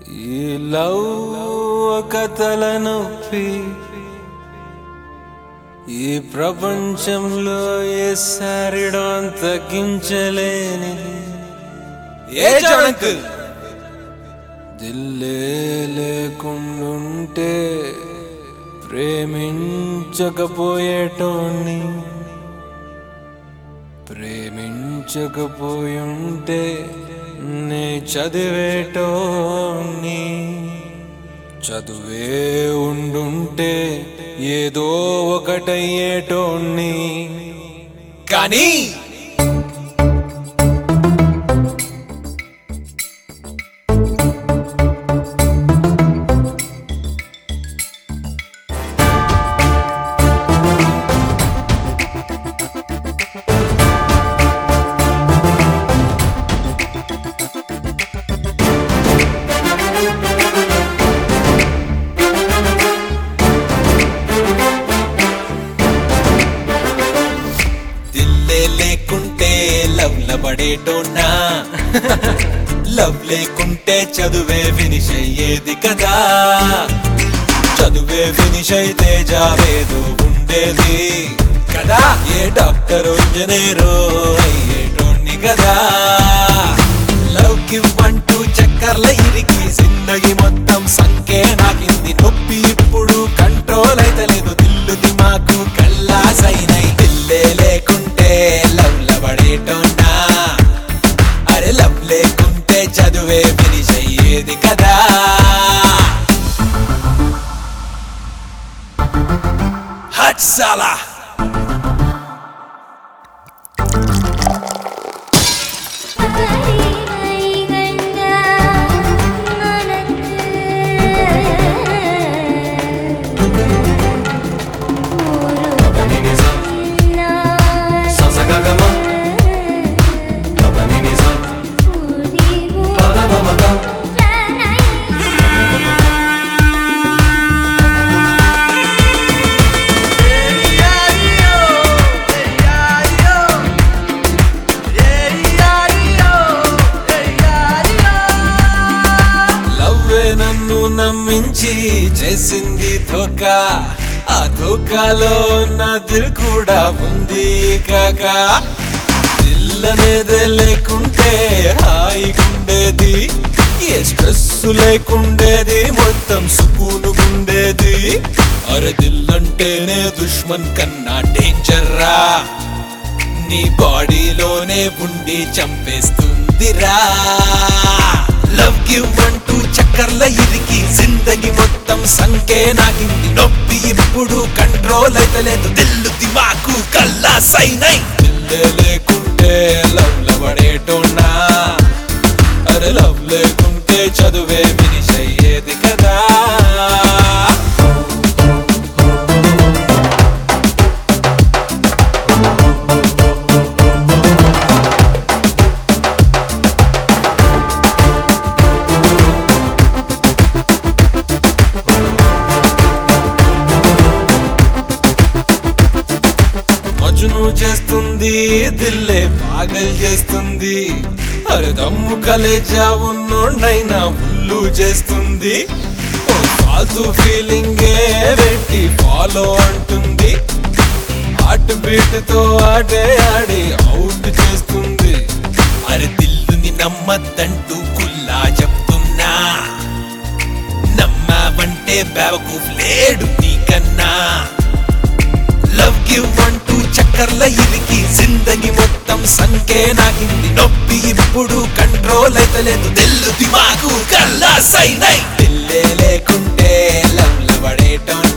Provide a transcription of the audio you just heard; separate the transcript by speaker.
Speaker 1: ఈ లవ్ ఒక తలనొప్పి ఈ ప్రపంచంలో ఏ సారిడో తగ్గించలేనిది ఏ జనకు దిల్లే లేకుండుంటే ప్రేమించకపోయేటోణ్ణి ప్రేమించకపోయుంటే నే చదివేటోణ్ణి చదువే ఉండుంటే ఏదో ఒకటయ్యేటోణ్ణి కానీ
Speaker 2: దిల్లే లేకుంటే లవ్ లబడేటోనా లవ్ లేకుంటే చదువే ఫినిష్ అయ్యేది కదా చదువే ఫినిష్ అయితే జావేదో ఉండేది కదా ఏ డాక్టర్ ఇంజనీరో అయ్యేటోన్ని కదా లవ్ కివ్వంటూ చక్కర్ల ఇరికి జిందగి మొత్తం సంకే నాకింది నొప్పి ఇప్పుడు కంట్రోల్ అయితే లేదు దిల్లు దిమాకు కల్లా సైనై దిల్లే లేకుంటే లవ్ లబడేటోనా అరే లవ్ లేకుంటే చదువే ఫినిష్ అయ్యేది కదా హట్ సాలా లవ్వే నన్ను నమ్మించి చేసింది ధోక ఆ ధోకాలో నా దిల్ కూడా ఉంది కాక దిల్లనేదే లేకుంటే హాయిగుండేది ఏ స్ట్రెస్ లేకుండేది మొత్తం సుకూనుగుండేది అరే దిల్లంటేనే దుష్మన్ కన్నా డేంజర్ రా నీ బాడీలోనే ఉండి చంపేస్తుందిరా లవ్ గివ్ అంటూ చక్కర్ల ఇరికి జిందగి మొత్తం సంకే నాకింది నొప్పి ఇప్పుడు కంట్రోల్ అయితే లేదు దిల్లు దిమాకు కల్లా సైనై దిల్లే లేకుంటే లవ్ లవడేటోనా అరే లవ్ లేకుంటే చదువే ఫినిష్ అయ్యేది కదా మజును చేస్తుంది దిల్లే పాగల్ చేస్తుంది అరే దమ్ము కలేజా ఉన్నోడైనా ఉల్లు చేస్తుంది ఓ ఫాల్తు ఫీలింగే పెట్టి ఫాలో అంటుంది హార్ట్ బీట్ తో ఆడే ఆడి అవుట్ చేస్తుంది అరే దిల్లుని నమ్మద్దంటూ కుల్లా చెప్తున్నా నమ్మావంటే బేవకు లేడు నీకన్నా లవ్ గివ్ అంటూ చక్కర్ల ఇరికి జిందగి మొత్తం సంకే నాకింది నొప్పి ఇప్పుడు కంట్రోల్ అయితే లేదు దిల్లు దిమాకు కల్లా సైనై దిల్లే లేకుంటే లవ్ లబడేటోన్